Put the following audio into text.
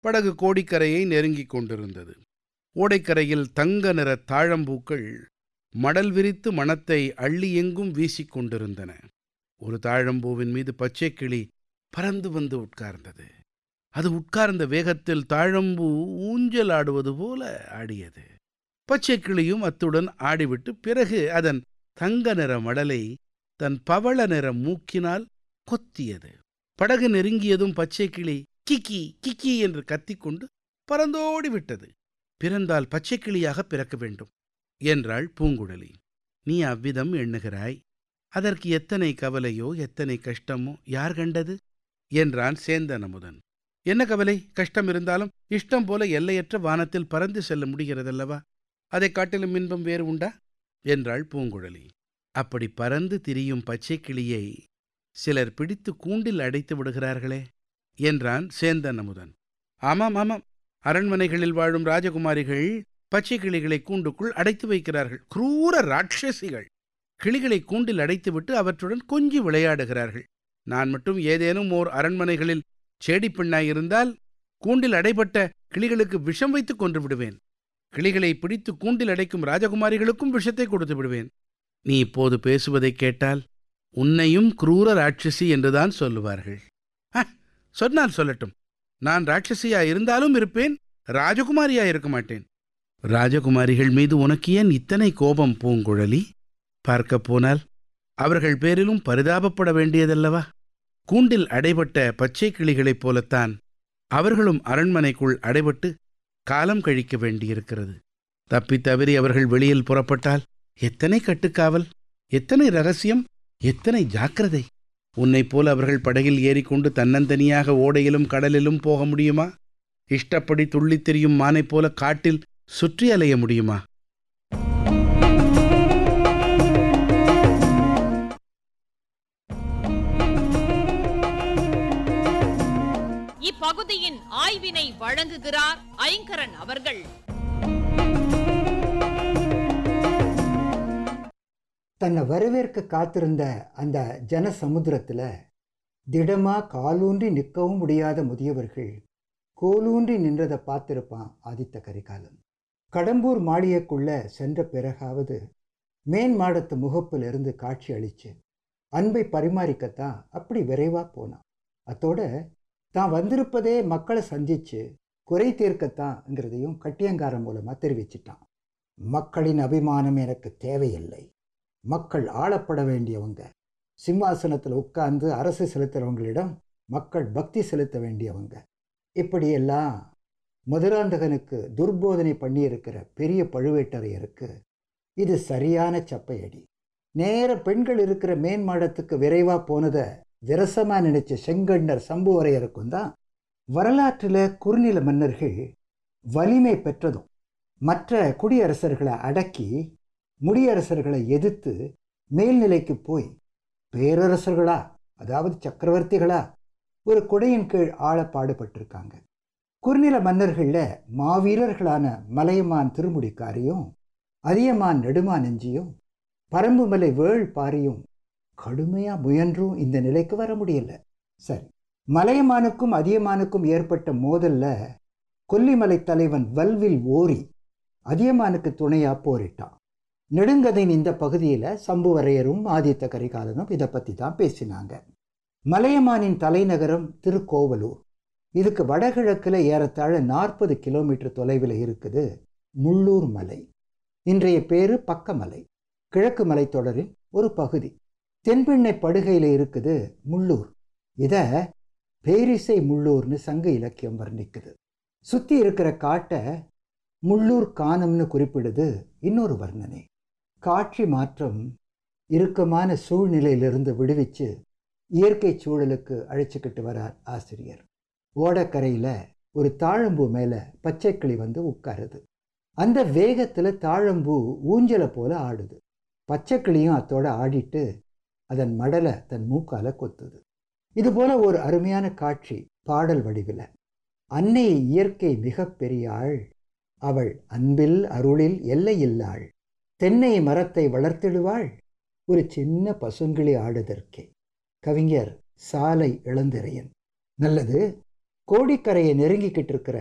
படகு கோடிக்கரையை நெருங்கிக் கொண்டிருந்தது ஓடைக்கரையில் தங்க நிற தாழம்பூக்கள் மடல் விரித்து மணத்தை அள்ளி எங்கும் வீசிக் கொண்டிருந்தன ஒரு தாழம்பூவின் மீது பச்சை கிளி பறந்து வந்து உட்கார்ந்தது அது உட்கார்ந்த வேகத்தில் தாழம்பூ ஊஞ்சல் ஆடுவது போல ஆடியது பச்சை கிளியும் அத்துடன் ஆடிவிட்டு பிறகு அதன் தங்க நிற மடலை தன் பவள நிற மூக்கினால் கொத்தியது படகு நெருங்கியதும் பச்சை கிளி கிக்கி கிக்கி என்று கத்திக்கொண்டு பறந்தோடி விட்டது பிறந்தால் பச்சை கிளியாக பிறக்க வேண்டும் என்றாள் பூங்குழலி நீ அவ்விதம் எண்ணுகிறாய் அதற்கு எத்தனை கவலையோ எத்தனை கஷ்டமோ யார் கண்டது என்றான் சேந்தன் அமுதன் என்ன கவலை கஷ்டம் இருந்தாலும் இஷ்டம் போல எல்லையற்ற வானத்தில் பறந்து செல்ல முடிகிறதல்லவா அதைக் காட்டிலும் இன்பம் வேறு உண்டா என்றாள் பூங்குழலி அப்படி பறந்து திரியும் பச்சை கிளியை சிலர் பிடித்து கூண்டில் அடைத்து விடுகிறார்களே என்றான் சேந்தன் அமுதன் ஆமாம் ஆமாம் அரண்மனைகளில் வாழும் ராஜகுமாரிகள் பச்சை கிளிகளை கூண்டுக்குள் அடைத்து வைக்கிறார்கள் குரூர ராட்சசிகள் கிளிகளை கூண்டில் அடைத்துவிட்டு அவற்றுடன் கொஞ்சி விளையாடுகிறார்கள் நான் மட்டும் ஏதேனும் ஓர் அரண்மனைகளில் சேடிப் பெண்ணாயிருந்தால் கூண்டில் அடைபட்ட கிளிகளுக்கு விஷம் வைத்து கொன்று விடுவேன் கிளிகளை பிடித்து கூண்டில் அடைக்கும் ராஜகுமாரிகளுக்கும் விஷத்தை கொடுத்து விடுவேன் நீ இப்போது பேசுவதைக் கேட்டால் உன்னையும் குரூர ராட்சசி என்றுதான் சொல்லுவார்கள் "அ, சொன்னால் சொல்லட்டும் நான் ராட்சசியா இருந்தாலும் இருப்பேன் ராஜகுமாரியா இருக்க மாட்டேன் ராஜகுமாரிகள் மீது உனக்கு ஏன் இத்தனை கோபம் பூங்குழலி பார்க்கப் போனால் அவர்கள் பேரிலும் பரிதாபப்பட வேண்டியதல்லவா கூண்டில் அடைபட்ட பச்சை கிளிகளைப் போலத்தான் அவர்களும் அரண்மனைக்குள் அடைபட்டு காலம் கழிக்க வேண்டியிருக்கிறது தப்பித் தவறி அவர்கள் வெளியில் புறப்பட்டால் எத்தனை கட்டுக்காவல் எத்தனை ரகசியம் எத்தனை ஜாக்கிரதை உன்னைப் போல அவர்கள் படகில் ஏறிக்கொண்டு தன்னந்தனியாக ஓடையிலும் கடலிலும் போக முடியுமா இஷ்டப்படி துள்ளித் திரியும் மானைப் போல காட்டில் சுற்றி அலைய முடியுமா இப்பகுதியின் ஆய்வினை வழங்குகிறார் ஐங்கரன் அவர்கள் தன்னை வரவேற்க காத்திருந்த அந்த ஜன சமுத்திரத்தில் திடமா காலூன்றி நிற்கவும் முடியாத முதியவர்கள் கோலூன்றி நின்றதை பார்த்திருப்பான் ஆதித்த கரிகாலன் கடம்பூர் மாளிகைக்குள்ள சென்ற பிறகாவது மேன் மாடத்து முகப்பில் இருந்து காட்சி அளிச்சு அன்பை பரிமாறிக்கத்தான் அப்படி விரைவா போனான் அத்தோட தான் வந்திருப்பதே மக்களை சந்திச்சு குறை தீர்க்கத்தான்ங்கிறதையும் கட்டியங்காரன் மூலமா தெரிவிச்சிட்டான் மக்களின் அபிமானம் எனக்கு தேவையில்லை மக்கள் ஆளப்பட வேண்டியவங்க சிம்மாசனத்தில் உட்கார்ந்து அரசு செலுத்துறவங்களிடம் மக்கள் பக்தி செலுத்த வேண்டியவங்க இப்படியெல்லாம் மதுராந்தகனுக்கு துர்போதனை பண்ணியிருக்கிற பெரிய பழுவேட்டரையருக்கு இது சரியான சப்பையடி நேர பெண்கள் இருக்கிற மேன்மாடத்துக்கு விரைவா போனதை விரசமா நினைச்ச செங்கண்ணர் சம்புவரையருக்கும் தான் வரலாற்றில் குறுநில மன்னர்கள் வலிமை பெற்றதும் மற்ற குடியரசர்களை அடக்கி முடியரசர்களை எதிர்த்து மேல்நிலைக்கு போய் பேரரசர்களா அதாவது சக்கரவர்த்திகளா ஒரு குடையின் கீழ் ஆள பாடுபட்டிருக்காங்க குறுநில மன்னர்களில் மாவீரர்களான மலையமான் திருமுடிக்காரியும் அதியமான் நெடுமானெஞ்சியும் பரம்புமலை வேள் பாரியும் கடுமையா முயன்றும் இந்த நிலைக்கு வர முடியல சரி மலையமானுக்கும் அதியமானுக்கும் ஏற்பட்ட மோதல்ல கொல்லிமலை தலைவன் வல்வில் ஓரி அதியமானுக்கு துணையா போரிட்டான் நெடுங்கதையின் இந்த பகுதியில் சம்புவரையரும் ஆதித்த கரிகாலனும் இதை பற்றி தான் பேசினாங்க மலையமானின் தலைநகரம் திருக்கோவலூர் இதுக்கு வடகிழக்கில் ஏறத்தாழ நாற்பது கிலோமீட்டர் தொலைவில் இருக்குது முள்ளூர் மலை இன்றைய பேரு பக்கமலை கிழக்கு மலைத்தொடரின் ஒரு பகுதி தென்பெண்ணை படுகையில் இருக்குது முள்ளூர் இதை பேரிசை முள்ளூர்னு சங்க இலக்கியம் வர்ணிக்குது சுற்றி இருக்கிற காட்டை முள்ளூர் காணம்னு குறிப்பிடுது இன்னொரு வர்ணனை காட்சி மாற்றம் இறுக்கமான சூழ்நிலையிலிருந்து விடுவிச்சு இயற்கை சூழலுக்கு அழைச்சிக்கிட்டு வரார் ஆசிரியர் ஓடக்கரையில் ஒரு தாழம்பூ மேலே பச்சைக்கிளி வந்து உட்காருது அந்த வேகத்தில் தாழம்பூ ஊஞ்சலை போல ஆடுது பச்சைக்கிளியும் அத்தோட ஆடிட்டு அதன் மடலை தன் மூக்கால கொத்துது இது போல ஒரு அருமையான காட்சி பாடல் வடிவில் அன்னை இயற்கை மிக பெரியாள் அவள் அன்பில் அருளில் எல்லையில்லாள் தென்னை மரத்தை வளர்த்திடுவாள் ஒரு சின்ன பசுங்கிளி ஆடுதற்கே கவிஞர் சாலை இளந்திரையன் நல்லது கோடிக்கரையை நெருங்கிக்கிட்டு இருக்கிற